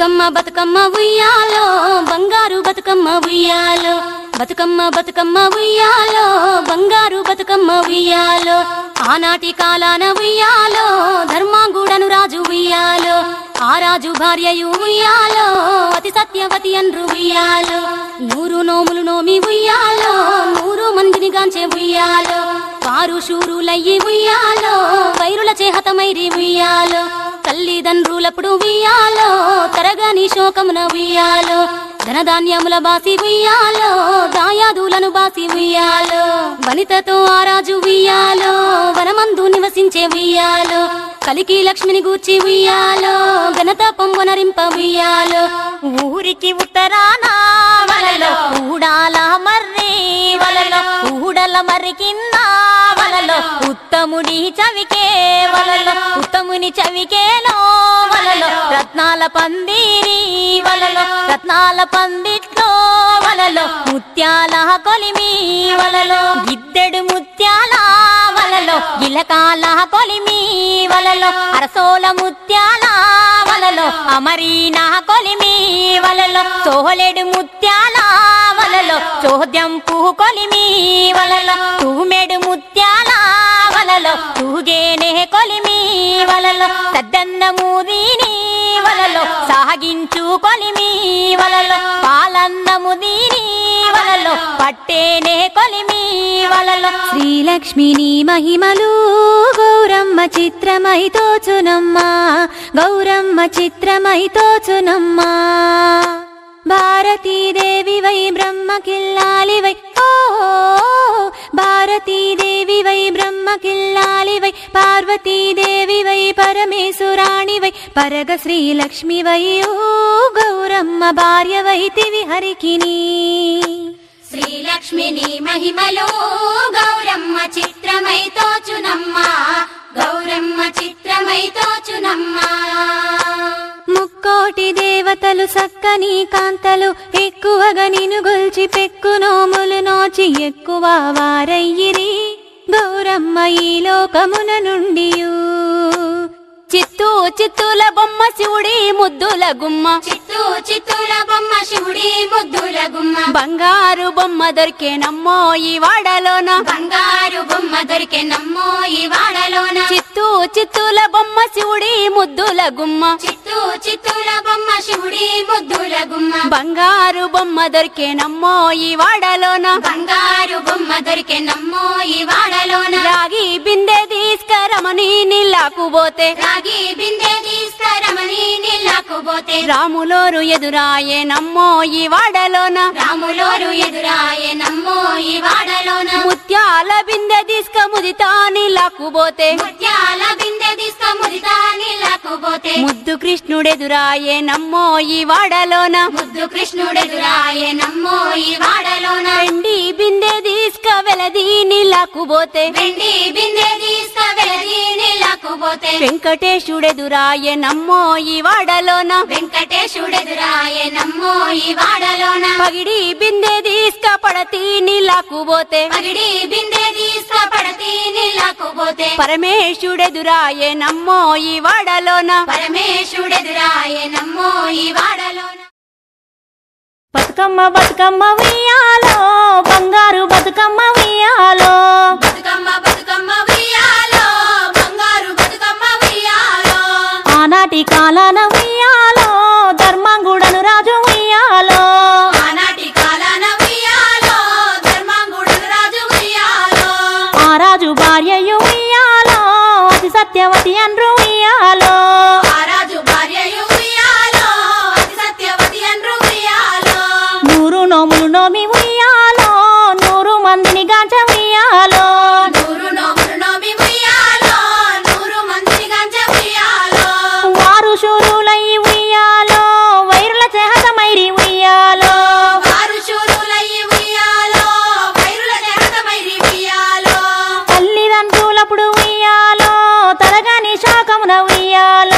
బతుకమ్మ బతుకమ్మ ఉయ్యాలో బంగారు బతుకమ్మ ఉయ్యాలో బతుకమ్మ బతుకమ్మ ఉయ్యాలో బంగారు బతుకమ్మ ఉయ్యాలో ఆనాటి కాలాన ఉయ్యాలో ధర్మాంగుడను రాజు ఉయ్యాలో ఆ రాజు భార్యయు ఉయ్యాలో అతి సత్యవతి అన్రు ఉయ్యాలో నూరు నోములు నోమి ఉయ్యాలో నూరు మందిని గాంచే ఉయ్యాలో వారు శూరులయ్యి ఉయ్యాలో వైరుల చేహతమైరి ఉయ్యాలో తల్లిదండ్రులప్పుడు ఉయ్యాలో తరగని శోకమున ఉయ్యాలో ధనధాన్యముల బాసి ఉయ్యాలో దాయాదులను బాసి ఉయ్యాలో వనితతో ఆరాజు ఉయ్యాలో వనమందు నివసించే ఉయ్యాలో కలికి లక్ష్మిని గూర్చి ఉయ్యాలో ఘనత పొంగునరింప ఉయ్యాలో ఊరికి ఉత్తరాన వలలో ఊడాల మర్రి వలలో ఊడల మర్రి కింద వలలో ఉత్తముడి చవికే వలలో ఉత్తముని చవికేలో వలలో రత్నాల పందిరి వలలో రత్నాల పందిట్లో వలలో ముత్యాల కొలిమి వలలో గిద్దెడు ముత్యాల వలలో గిలకాల కొలిమి వలలో అరసోల ముత్యాల వలలో అమరీన కొలిమి వలలో సోహలెడు ముత్యాల వలలో చోద్యం పువ్వు కొలిమి వలలో తూమెడు ముత్యాల వలలో తూగేనే కొలిమి వలలో సద్దన్నము దీని వలలో సాగించు కొలిమి వలలో పాలన్నము దీని వలలో పట్టేనే కొలిమి వలలో శ్రీలక్ష్మిని మహిమలు గౌరమ్మ చిత్రమై తోచునమ్మా గౌరమ్మ చిత్రమై తోచునమ్మా భారతీదేవి వై బ్రహ్మ కిల్లాలి వై ఓ భారతీదేవి వై బ్రహ్మ కిల్లాలి వై పార్వతీదేవి వై పరమేశ్వరాణి వై పరగ శ్రీలక్ష్మి వై ఓ గౌరమ్మ భార్య వైతివి హరికిని శ్రీలక్ష్మిని మహిమలో గౌరమ్మ చిత్రమై తోచునమ్మా గౌరమ్మ చిత్రమై తోచునమ్మా ముక్కోటి దేవతలు సక్కని కాంతలు ఎక్కువగా నిను గొల్చి పెక్కు నోములు నోచి ఎక్కువ వారయ్యిరి గౌరమ్మ ఈ లోకమున నుండి చిత్తూ చిత్తుల బొమ్మ శివుడి ముద్దుల గుమ్మ చిత్తూ చిత్తూల బొమ్మ శివుడి ముద్దుల గుమ్మ బంగారు బొమ్మ దొరికేనమ్మో ఈ వాడలోన బంగారు బొమ్మ దొరికే నమ్మో ఈ వాడలోన చిత్తూ చిత్తుల బొమ్మ శివుడి ముద్దుల గుమ్మ చిత్తూ చిత్తూల బొమ్మ శివుడి ముద్దుల గుమ్మ బంగారు బొమ్మ దొరికేనమ్మో ఈ వాడలోన బంగారు బొమ్మ దొరికే నమ్మో ఈ వాడలోన రాగి బిందె తీసుకరమని నీళ్ళకు పోతే రాగి బిందె తీసుకరమని నీళ్ళకు పోతే రాములోరు ఎదురాయే నమ్మో ఈ వాడలోన రాములోరు ఎదురాయే నమ్మో ఈ వాడలోన ముత్యాల బిందె తీసుక ముదితా నీళ్ళకు పోతే ముత్యాల బిందె తీసుక ముదితా నీళ్ళకు పోతే ముద్దు కృష్ణుడెదురాయే నమ్మో ఈ వాడలోన ముద్దు కృష్ణుడెదురాయే నమ్మో ఈ వాడలోన వెండి బిందె తీసుక వెలది నీళ్ళకు పోతే వెండి బిందె తీసుక వెలది నీళ్ళకు పోతే వెంకటేశుడెదురాయే నమ్మో ఈ వాడలోన వెంకటేశుడెదురాయే నమ్మో ఈ వాడలోన పగిడి బిందె తీసుక పడతి నీళ్ళకు పోతే పగిడి బిందె తీసుక పడతి నీళ్ళకు పోతే పరమేశుడెదురాయే నమ్మో ఈ వాడలోన పరమేశుడెదురాయే నమ్మో ఈ వాడలోన బతుకమ్మ బతుకమ్మ ఉయ్యాలో బంగారు బతుకమ్మ ఉయ్యాలో బతుకమ్మ బతుకమ్మ ఉయ్యాలో బంగారు బతుకమ్మ ఉయ్యాలో ఆనాటి కాలాన ఉయ్యాలో ధర్మంగుడను రాజు ఉయ్యాలో ఆనాటి కాలాన ఉయ్యాలో ధర్మాంగుడు రాజు ఉయ్యాలో ఆ రాజు భార్యయు ఉయ్యాలో అతి సత్యవతి అన్రు ఉయ్యాలో ఆ రాజు భార్యయు ఉయ్యాలో అతి సత్యవతి అన్రు ఉయ్యాలో నూరు నోములు నోమి ఉయ్యాలో నూరు మందిని గాంచ ఉయ్యాలో నూరు నోములు నోమి ఉయ్యాలో నూరు మందిని గంజ ఉయ్యాలో వారు శూరులై ఉయ్యాలో వైరుల చేహతమైరి ఉయ్యాలో వారు శూరులయ్యి ఉయ్యాలో వైరుల దేహతమైరి ఉయ్యాలో తల్లిదండ్రులప్పుడు ఉయ్యాలో తరగని శాకమున ఉయ్యాలో